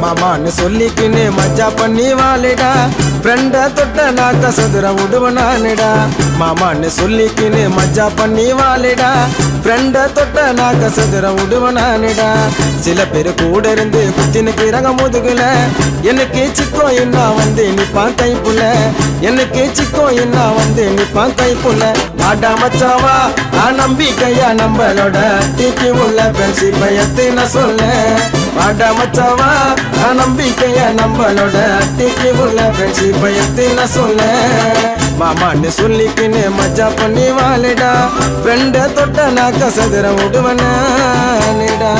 மாமான்னு சொல்லிக்கின்னு மஜா பண்ணி வாழிடா ஃப்ரெண்ட தொட்ட நாக்க சதுர விடுவனானிடா மாமான்னு சொல்லிக்கின்னு மஜா பண்ணி வாழிடா ஃப்ரெண்ட தொட்ட நாக்க சதுர விடுவனானிடா சில பேர் கூட இருந்து குத்தினுக்கு இறங்க முதுகுல எனக்கு சிக்கோ என்ன வந்து நிப்பான் கைப்புல எனக்கு சிக்கோ என்ன வந்து நிப்பான் கைப்புல வாடா மச்சாவா ஆ நம்பிக்கையா நம்மளோட தீக்கி உள்ள ஃப்ரெண்ட்ஷிப் பயத்தின சொல்ல வாடா மச்சாவா ஆ நம்பிக்கையா நம்மளோட தீக்கி உள்ள ஃப்ரெண்ட்ஷிப் பயத்தின சொல்ல மாமான்னு சொல்லிக்கின்னு மஜா பண்ணி வாழிடா ஃப்ரெண்ட தொட்ட நாக்க சதுர விடுவனானிடா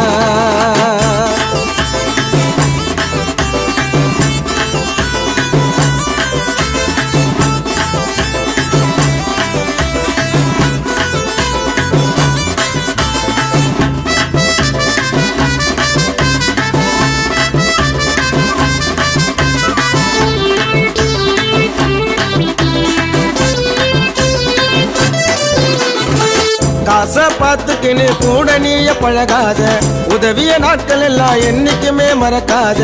காசை பார்த்துக்கின்னு கூட நீய பழகாத உதவிய நாட்கள் எல்லாம் என்னைக்குமே மறக்காத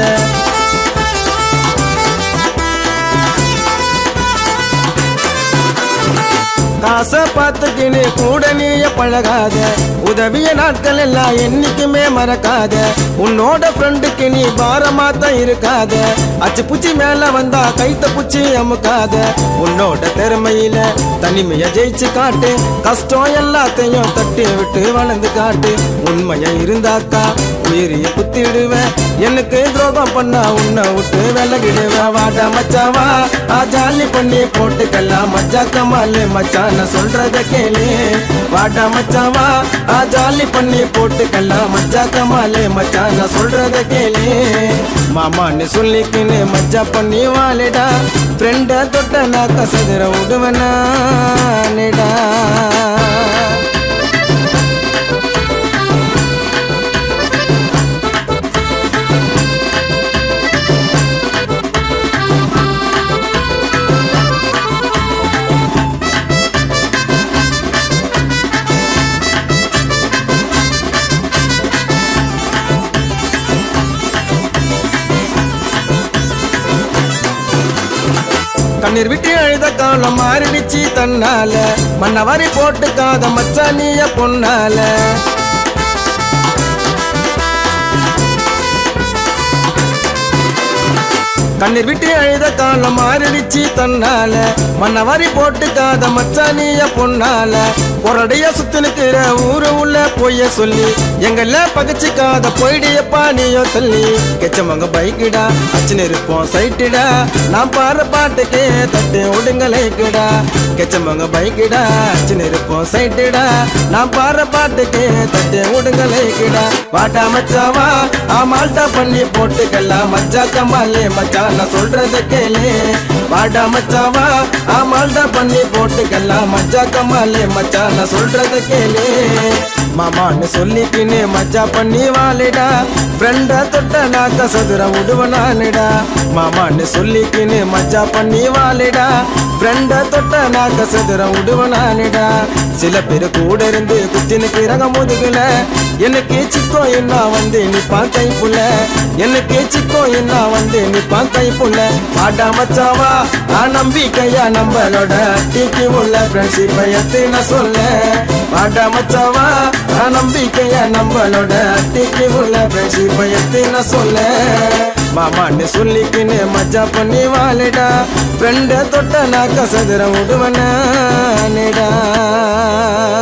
காசை பார்த்துக்கின்னு கூட நீய பழகாத உதவிய நாட்கள் எல்லாம் என்னைக்குமே மறக்காத உன்னோட ஃப்ரெண்டுக்கு நீ பாரமா தான் இருக்காத அச்சு புச்சி மேல வந்தா கைத்த புச்சி அமுக்காத உன்னோட திறமையில தனிமைய ஜெயிச்சு காட்டு கஷ்டம் எல்லாத்தையும் தட்டி விட்டு வளர்ந்து காட்டு உண்மையா இருந்தாக்கா உயிரிய குத்திடுவேன் எனக்கு துரோகம் பண்ணா உன்னை விட்டு விலகிடுவேன் வாடா மச்சாவா ஆ ஜாலி பண்ணி போட்டுக்கலாம் மச்சா கமாலு மச்சான சொல்றத கேளு வாடா மச்சாவா ஆ ஜாலி பண்ணி போட்டுக்கலாம் மச்சா கமாலு மச்சான சொல்றத கேளு மாமான்னு சொல்லிக்கின்னு மச்சா பண்ணி வாழிடா ஃப்ரெண்ட தொட்ட நாக்க சதுர விடுவனானிடா கண்ணீர் விட்டு அழுத காலம் மாறிடுச்சு தன்னால மண்ணவாரி போட்டுக்காத மச்சா நீய பொன்னால கண்ணீர் விட்டு அழுத காலம் மாறிடுச்சு தன்னால மண்ணவாரி போட்டுக்காத மச்சா நீய பொன்னால பொரடைய சுத்தினுக்கிற ஊரு உள்ள பொய்ய சொல்லி எங்கெல்ல பகச்சிக்காத போயிடியப்பா நீயோ தள்ளி கெச்சமங்க பைக்குடா அச்சுன்னு இருப்போம் சைட்டுடா நான் பாரு பாட்டுக்கே தட்டு ஒடுங்கலைக்குடா கெச்சமங்க பைக்குடா அச்சுன்னு இருப்போம் சைட்டுடா நான் பாரு பாட்டுக்கே தட்டு ஒடுங்கலைக்குடா வாட்டா மச்சாவா ஆமால்டா பண்ணி போட்டுக்கலாம் மச்சா கமாலே மச்சா நான் சொல்றத கேளு வாடா மச்சாவா ஆமால்டா பண்ணி போட்டுக்கலாம் மச்சா கமாலே மச்சா நான் சொல்றத கேளு மாமான்னு சொல்லிக்கின்னு மச்சா பண்ணி வாழிடா ஃப்ரெண்ட தொட்ட நாக்க சதுர விடுவனானிடா மாமான்னு சொல்லிக்கின்னு மச்சா பண்ணி வாழிடா ஃப்ரெண்ட தொட்ட நாக்க சதுர விடுவனானிடா சில பேர் கூட இருந்து குத்தினுக்கு இறங்க முதுகுல எனக்கு சிக்கோ என்ன வந்து நிப்பான் கைப்புல எனக்கு சிக்கோ என்ன வந்து நிப்பான் கைப்புல வாடா மச்சாவா ஆ நம்பிக்கையா நம்மளோட டீக்கி உள்ள ஃப்ரெண்ட்ஷிப் பயத்தின சொல்ல வாடா மச்சாவா ஆ நம்பிக்கையா நம்மளோட டீக்கி உள்ள ஃப்ரெண்ட்ஷிப் பயத்தின சொல்ல மாமான்னு சொல்லிக்கின்னு மஜா பண்ணி வாழிடா ஃப்ரெண்ட தொட்ட நாக்க சதுர விடுவனானிடா